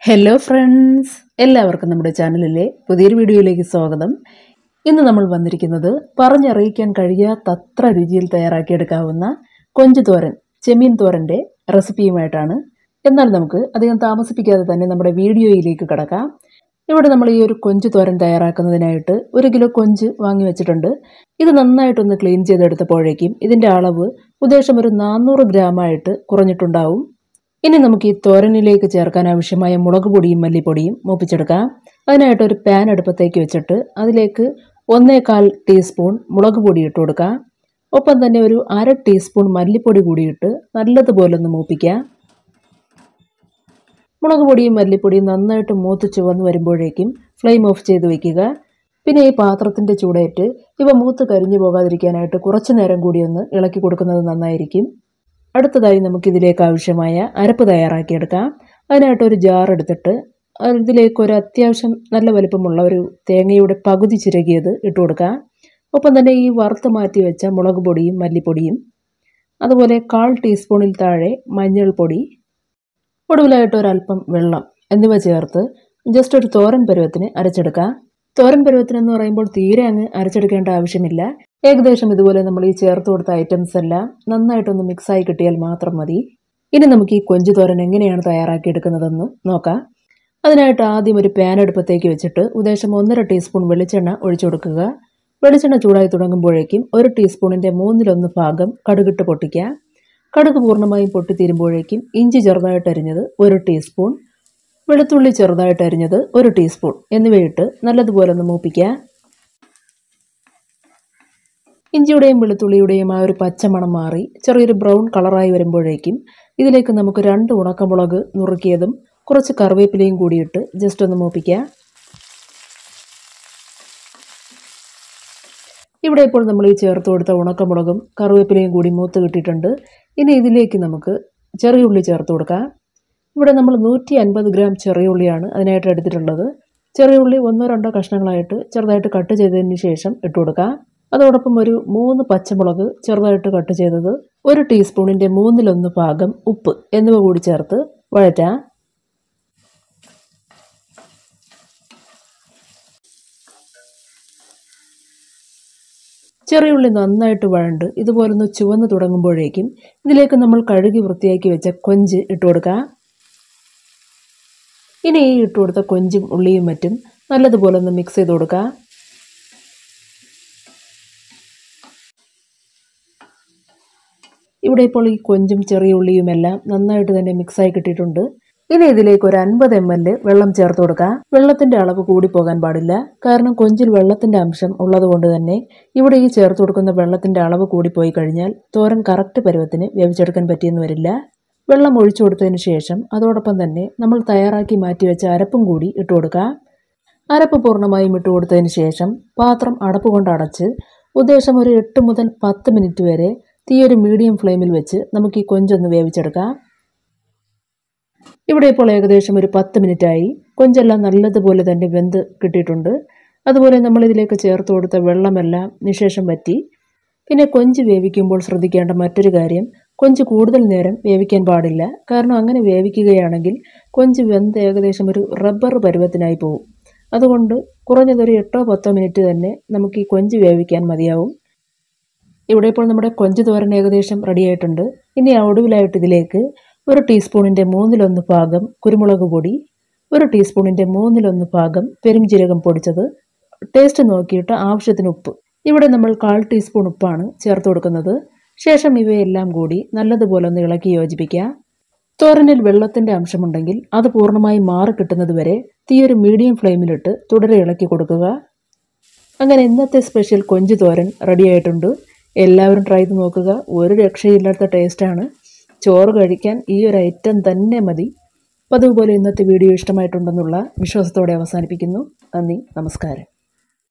hello friends എല്ലാവർക്കും നമ്മുടെ ചാനലിലെ പുതിയൊരു വീഡിയോയിലേക്ക് സ്വാഗതം ഇന്ന് നമ്മൾ വന്നിരിക്കുന്നത് പറഞ്ഞറിയിക്കാൻ കഴിയാത്തത്ര രുചിയിൽ തയ്യാറാക്കിയെടുക്കാവുന്ന കൊഞ്ച് തോരൻ ചെമ്മീൻ തോരൻ്റെ റെസിപ്പിയുമായിട്ടാണ് എന്നാൽ നമുക്ക് അധികം താമസിപ്പിക്കാതെ തന്നെ നമ്മുടെ വീഡിയോയിലേക്ക് കടക്കാം ഇവിടെ നമ്മൾ ഈ ഒരു കൊഞ്ച് തോരൻ തയ്യാറാക്കുന്നതിനായിട്ട് ഒരു കിലോ കൊഞ്ച് വാങ്ങി വെച്ചിട്ടുണ്ട് ഇത് നന്നായിട്ടൊന്ന് ക്ലീൻ ചെയ്തെടുത്തപ്പോഴേക്കും ഇതിൻ്റെ അളവ് ഉദ്ദേശം ഒരു നാനൂറ് ഗ്രാമായിട്ട് കുറഞ്ഞിട്ടുണ്ടാവും ഇനി നമുക്ക് ഈ തോരനിലേക്ക് ചേർക്കാൻ ആവശ്യമായ മുളക് പൊടിയും മല്ലിപ്പൊടിയും മൂപ്പിച്ചെടുക്കാം അതിനായിട്ട് ഒരു പാൻ അടുപ്പത്തേക്ക് വെച്ചിട്ട് അതിലേക്ക് ഒന്നേകാൽ ടീസ്പൂൺ മുളക് പൊടി ഇട്ട് കൊടുക്കാം ഒപ്പം തന്നെ ഒരു അര ടീസ്പൂൺ മല്ലിപ്പൊടി കൂടിയിട്ട് നല്ലതുപോലെ ഒന്ന് മൂപ്പിക്കാം മുളക് പൊടിയും മല്ലിപ്പൊടിയും നന്നായിട്ട് മൂത്ത് ചുവന്ന് വരുമ്പോഴേക്കും ഫ്ലെയിം ഓഫ് ചെയ്ത് വെക്കുക പിന്നെ ഈ പാത്രത്തിൻ്റെ ചൂടേറ്റ് ഇവ മൂത്ത് കരിഞ്ഞു പോകാതിരിക്കാനായിട്ട് കുറച്ച് നേരം കൂടി ഒന്ന് ഇളക്കി കൊടുക്കുന്നത് നന്നായിരിക്കും അടുത്തതായി നമുക്കിതിലേക്ക് ആവശ്യമായ അരപ്പ് തയ്യാറാക്കിയെടുക്കാം അതിനായിട്ട് ഒരു ജാർ എടുത്തിട്ട് ഇതിലേക്ക് ഒരു അത്യാവശ്യം നല്ല വലിപ്പമുള്ള ഒരു തേങ്ങയുടെ പകുതി ചിരകിയത് ഇട്ട് കൊടുക്കാം ഒപ്പം തന്നെ ഈ വറുത്ത് മാറ്റി വെച്ച മുളക് പൊടിയും മല്ലിപ്പൊടിയും അതുപോലെ കാൽ ടീസ്പൂണിൽ താഴെ മഞ്ഞൾപ്പൊടി ഒടുവിലായിട്ട് ഒരല്പം വെള്ളം എന്നിവ ചേർത്ത് ജസ്റ്റ് ഒരു തോരൻ പരുവത്തിന് അരച്ചെടുക്കാം തോരൻ പരുവത്തിനെന്ന് പറയുമ്പോൾ തീരെ അങ്ങ് അരച്ചെടുക്കേണ്ട ആവശ്യമില്ല ഏകദേശം ഇതുപോലെ നമ്മൾ ഈ ചേർത്ത് കൊടുത്ത ഐറ്റംസ് എല്ലാം നന്നായിട്ടൊന്ന് മിക്സായി കിട്ടിയാൽ മാത്രം മതി ഇനി നമുക്ക് ഈ കൊഞ്ച് തോരൻ എങ്ങനെയാണ് തയ്യാറാക്കിയെടുക്കുന്നതെന്ന് നോക്കാം അതിനായിട്ട് ആദ്യം ഒരു പാൻ അടുപ്പത്തേക്ക് വെച്ചിട്ട് ഉദ്ദേശം ഒന്നര ടീസ്പൂൺ വെളിച്ചെണ്ണ ഒഴിച്ചു കൊടുക്കുക വെളിച്ചെണ്ണ ചൂടായി തുടങ്ങുമ്പോഴേക്കും ഒരു ടീസ്പൂണിൻ്റെ മൂന്നിലൊന്ന് ഭാഗം കടുകിട്ട് പൊട്ടിക്കുക കടുക് പൂർണ്ണമായും പൊട്ടിത്തീരുമ്പോഴേക്കും ഇഞ്ചി ചെറുതായിട്ട് അരിഞ്ഞത് ഒരു ടീസ്പൂൺ വെളുത്തുള്ളി ചെറുതായിട്ട് അരിഞ്ഞത് ഒരു ടീസ്പൂൺ എന്നിവയിട്ട് നല്ലതുപോലെ ഒന്ന് മൂപ്പിക്കുക ഇഞ്ചിയുടെയും വെളുത്തുള്ളിയുടെയും ആ ഒരു പച്ചമണം മാറി ചെറിയൊരു ബ്രൗൺ കളറായി വരുമ്പോഴേക്കും ഇതിലേക്ക് നമുക്ക് രണ്ട് ഉണക്കമുളക് നുറുക്കിയതും കുറച്ച് കറിവേപ്പിലയും കൂടിയിട്ട് ജസ്റ്റ് ഒന്ന് മൂപ്പിക്കുക ഇവിടെ ഇപ്പോൾ നമ്മൾ ഈ ചേർത്ത് കൊടുത്ത ഉണക്കമുളകും കറിവേപ്പിലയും കൂടി മൂത്ത് കിട്ടിയിട്ടുണ്ട് ഇനി ഇതിലേക്ക് നമുക്ക് ചെറിയുള്ളി ചേർത്ത് കൊടുക്കാം ഇവിടെ നമ്മൾ നൂറ്റി അൻപത് ഗ്രാം ചെറിയുള്ളിയാണ് അതിനായിട്ട് എടുത്തിട്ടുള്ളത് ചെറിയുള്ളി ഒന്നോ രണ്ടോ കഷ്ണങ്ങളായിട്ട് ചെറുതായിട്ട് കട്ട് ചെയ്തതിന് ശേഷം ഇട്ട് കൊടുക്കാം അതോടൊപ്പം ഒരു മൂന്ന് പച്ചമുളക് ചെറുതായിട്ട് കട്ട് ചെയ്തത് ഒരു ടീസ്പൂണിൻ്റെ മൂന്നിലൊന്ന് ഭാഗം ഉപ്പ് എന്നിവ കൂടി ചേർത്ത് വഴറ്റാം ചെറിയുള്ളി നന്നായിട്ട് വഴണ്ട് ഇതുപോലൊന്ന് ചുവന്ന് തുടങ്ങുമ്പോഴേക്കും ഇതിലേക്ക് നമ്മൾ കഴുകി വൃത്തിയാക്കി വെച്ച കൊഞ്ച് ഇട്ട് കൊടുക്കാം ഇനി ഈ ഇട്ട് കൊടുത്ത കൊഞ്ചും ഉള്ളിയും മറ്റും നല്ലതുപോലെ ഒന്ന് മിക്സ് ചെയ്ത് കൊടുക്കാം ഇവിടെ ഇപ്പോൾ ഈ കൊഞ്ചും ചെറിയ ഉള്ളിയും എല്ലാം നന്നായിട്ട് തന്നെ മിക്സായി കിട്ടിയിട്ടുണ്ട് ഇനി ഇതിലേക്ക് ഒരു അൻപത് എം എൽ വെള്ളം ചേർത്ത് കൊടുക്കാം വെള്ളത്തിന്റെ അളവ് കൂടി പോകാൻ പാടില്ല കാരണം കൊഞ്ചിൽ വെള്ളത്തിന്റെ അംശം ഉള്ളതുകൊണ്ട് തന്നെ ഇവിടെ ഈ ചേർത്ത് കൊടുക്കുന്ന വെള്ളത്തിന്റെ അളവ് കൂടി പോയി കഴിഞ്ഞാൽ തോരൻ കറക്റ്റ് പരുവത്തിന് വേവിച്ചെടുക്കാൻ പറ്റിയെന്ന് വരില്ല വെള്ളം ഒഴിച്ചു കൊടുത്തതിന് ശേഷം അതോടൊപ്പം തന്നെ നമ്മൾ തയ്യാറാക്കി മാറ്റിവെച്ച അരപ്പും കൂടി ഇട്ട് കൊടുക്കാം അരപ്പ് പൂർണ്ണമായും ഇട്ട് കൊടുത്തതിന് ശേഷം പാത്രം അടപ്പ് കൊണ്ട് അടച്ച് ഉദ്ദേശം ഒരു എട്ട് മുതൽ പത്ത് മിനിറ്റ് വരെ തീ ഒരു മീഡിയം ഫ്ലെയിമിൽ വെച്ച് നമുക്ക് ഈ കൊഞ്ചൊന്ന് വേവിച്ചെടുക്കാം ഇവിടെ ഇപ്പോൾ ഏകദേശം ഒരു പത്ത് മിനിറ്റായി കൊഞ്ചെല്ലാം നല്ലതുപോലെ തന്നെ വെന്ത് കിട്ടിയിട്ടുണ്ട് അതുപോലെ നമ്മൾ ഇതിലേക്ക് ചേർത്ത് കൊടുത്ത വെള്ളമെല്ലാം നിശേഷം വറ്റി പിന്നെ കൊഞ്ച് വേവിക്കുമ്പോൾ ശ്രദ്ധിക്കേണ്ട മറ്റൊരു കാര്യം കൊഞ്ച് കൂടുതൽ നേരം വേവിക്കാൻ പാടില്ല കാരണം അങ്ങനെ വേവിക്കുകയാണെങ്കിൽ കൊഞ്ച് വെന്ത് ഏകദേശം ഒരു റബ്ബർ പരുവത്തിനായി പോകും അതുകൊണ്ട് കുറഞ്ഞതൊരു എട്ടോ പത്തോ മിനിറ്റ് തന്നെ നമുക്ക് ഈ കൊഞ്ച് വേവിക്കാൻ മതിയാവും ഇവിടെ ഇപ്പോൾ നമ്മുടെ കൊഞ്ച് തോരൻ ഏകദേശം റെഡിയായിട്ടുണ്ട് ഇനി ഒടുവിലായിട്ട് ഇതിലേക്ക് ഒരു ടീസ്പൂണിൻ്റെ മൂന്നിലൊന്ന് ഭാഗം കുരുമുളക് പൊടി ഒരു ടീസ്പൂണിൻ്റെ മൂന്നിലൊന്ന് ഭാഗം പെരുംജീരകം പൊടിച്ചത് ടേസ്റ്റ് നോക്കിയിട്ട് ആവശ്യത്തിന് ഉപ്പ് ഇവിടെ നമ്മൾ കാൽ ടീസ്പൂൺ ഉപ്പാണ് ചേർത്ത് കൊടുക്കുന്നത് ശേഷം ഇവയെല്ലാം കൂടി നല്ലതുപോലെ ഒന്ന് ഇളക്കി യോജിപ്പിക്കുക തോരനിൽ വെള്ളത്തിൻ്റെ അംശമുണ്ടെങ്കിൽ അത് പൂർണ്ണമായി മാറി കിട്ടുന്നത് വരെ തീ ഒരു മീഡിയം ഫ്ലെയിമിലിട്ട് തുടരെ ഇളക്കി കൊടുക്കുക അങ്ങനെ ഇന്നത്തെ സ്പെഷ്യൽ കൊഞ്ച് തോരൻ റെഡിയായിട്ടുണ്ട് എല്ലാവരും ട്രൈ ചെയ്ത് നോക്കുക ഒരു രക്ഷയില്ലാത്ത ടേസ്റ്റാണ് ചോറ് കഴിക്കാൻ ഈ ഒരു ഐറ്റം തന്നെ മതി പതിവ് പോലെ ഇന്നത്തെ വീഡിയോ ഇഷ്ടമായിട്ടുണ്ടെന്നുള്ള വിശ്വാസത്തോടെ അവസാനിപ്പിക്കുന്നു നന്ദി നമസ്കാരം